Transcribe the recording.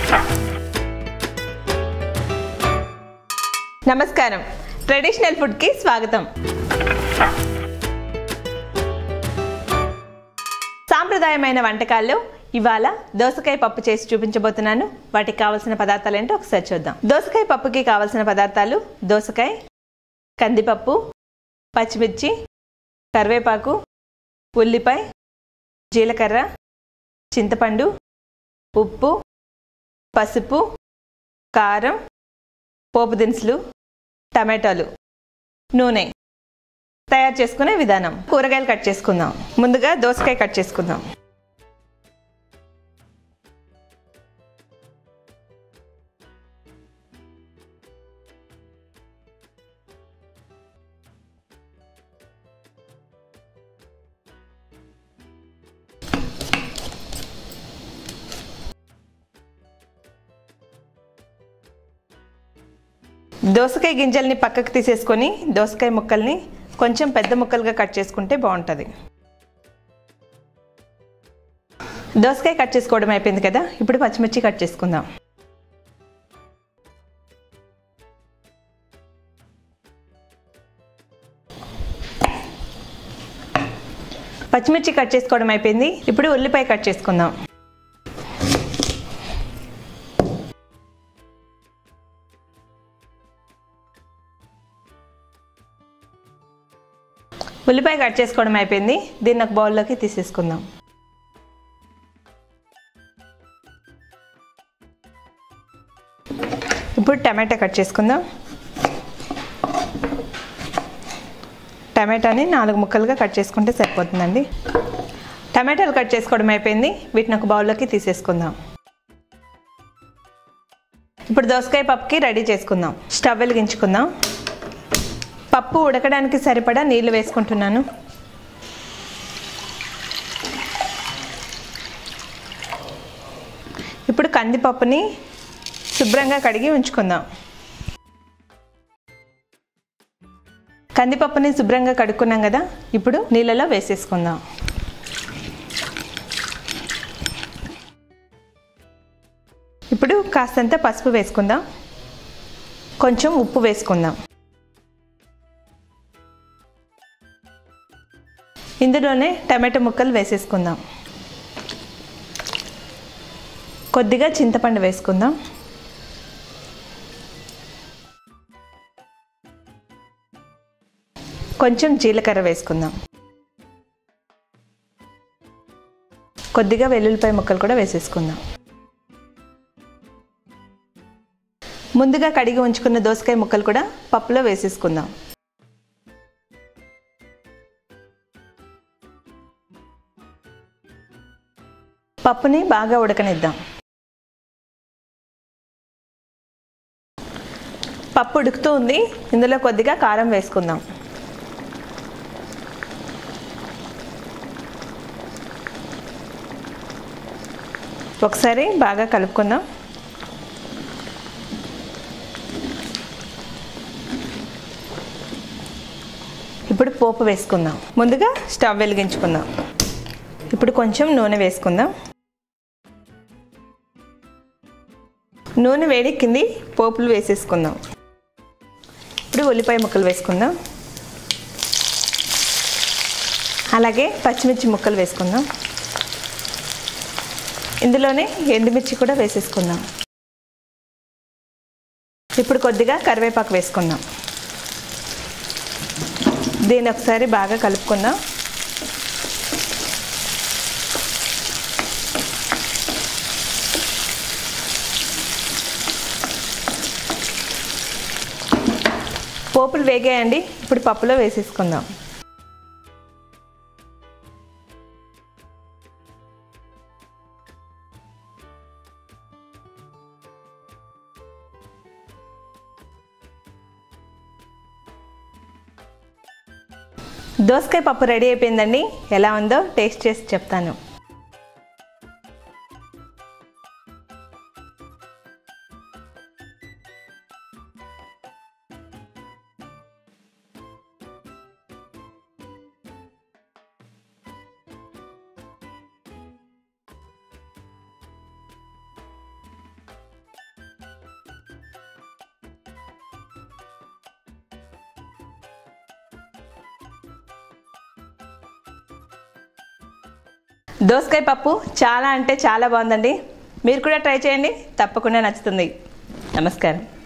నమస్కారం ట్రెడిషనల్ ఫుడ్కి స్వాగతం సాంప్రదాయమైన వంటకాల్లో ఇవాళ దోసకాయ పప్పు చేసి చూపించబోతున్నాను వాటికి కావాల్సిన పదార్థాలు ఏంటో ఒకసారి చూద్దాం దోసకాయ పప్పుకి కావాల్సిన పదార్థాలు దోసకాయ కందిపప్పు పచ్చిమిర్చి కరివేపాకు ఉల్లిపాయ జీలకర్ర చింతపండు ఉప్పు పసుపు కారం పోపు దినుసులు టమాటాలు నూనె తయారు చేసుకునే విధానం కూరగాయలు కట్ చేసుకుందాం ముందుగా దోసకాయ కట్ చేసుకుందాం దోసకాయ గింజల్ని పక్కకు తీసేసుకొని దోసకాయ ముక్కల్ని కొంచెం పెద్ద ముక్కలుగా కట్ చేసుకుంటే బాగుంటుంది దోసకాయ కట్ చేసుకోవడం అయిపోయింది కదా ఇప్పుడు పచ్చిమిర్చి కట్ చేసుకుందాం పచ్చిమిర్చి కట్ చేసుకోవడం అయిపోయింది ఇప్పుడు ఉల్లిపాయ కట్ చేసుకుందాం ఉల్లిపాయ కట్ చేసుకోవడం అయిపోయింది దీన్ని ఒక బౌల్లోకి తీసేసుకుందాం ఇప్పుడు టమాటా కట్ చేసుకుందాం టమాటాని నాలుగు ముక్కలుగా కట్ చేసుకుంటే సరిపోతుందండి టమాటాలు కట్ చేసుకోవడం అయిపోయింది వీటిని ఒక బౌల్లోకి తీసేసుకుందాం ఇప్పుడు దోసకాయ పప్పుకి రెడీ చేసుకుందాం స్టవ్ వెలిగించుకుందాం పప్పు ఉడకడానికి సరిపడా నీళ్లు వేసుకుంటున్నాను ఇప్పుడు కందిపప్పుని శుభ్రంగా కడిగి ఉంచుకుందాం కందిపప్పుని శుభ్రంగా కడుక్కున్నాం కదా ఇప్పుడు నీళ్ళలో వేసేసుకుందాం ఇప్పుడు కాస్తంత పసుపు వేసుకుందాం కొంచెం ఉప్పు వేసుకుందాం ఇందులోనే టమాటో ముక్కలు వేసేసుకుందాం కొద్దిగా చింతపండు వేసుకుందాం కొంచెం జీలకర్ర వేసుకుందాం కొద్దిగా వెల్లుల్లిపాయ ముక్కలు కూడా వేసేసుకుందాం ముందుగా కడిగి ఉంచుకున్న దోసకాయ ముక్కలు కూడా పప్పులో వేసేసుకుందాం పప్పుని బాగా ఉడకనిద్దాం పప్పు ఉడుకుతూ ఉంది ఇందులో కొద్దిగా కారం వేసుకుందాం ఒకసారి బాగా కలుపుకుందాం ఇప్పుడు పోపు వేసుకుందాం ముందుగా స్టవ్ వెలిగించుకుందాం ఇప్పుడు కొంచెం నూనె వేసుకుందాం నూనె వేడెక్కింది పోపులు వేసేసుకుందాం ఇప్పుడు ఉల్లిపాయ ముక్కలు వేసుకుందాం అలాగే పచ్చిమిర్చి ముక్కలు వేసుకుందాం ఇందులోనే ఎండుమిర్చి కూడా వేసేసుకుందాం ఇప్పుడు కొద్దిగా కరివేపాకు వేసుకుందాం దీన్ని ఒకసారి బాగా కలుపుకుందాం పోపులు వేగాయండి ఇప్పుడు పప్పులో వేసేసుకుందాం దోసకాయ పప్పు రెడీ అయిపోయిందండి ఎలా ఉందో టేస్ట్ చేసి చెప్తాను దోసకాయ పప్పు చాలా అంటే చాలా బాగుందండి మీరు కూడా ట్రై చేయండి తప్పకుండా నచ్చుతుంది నమస్కారం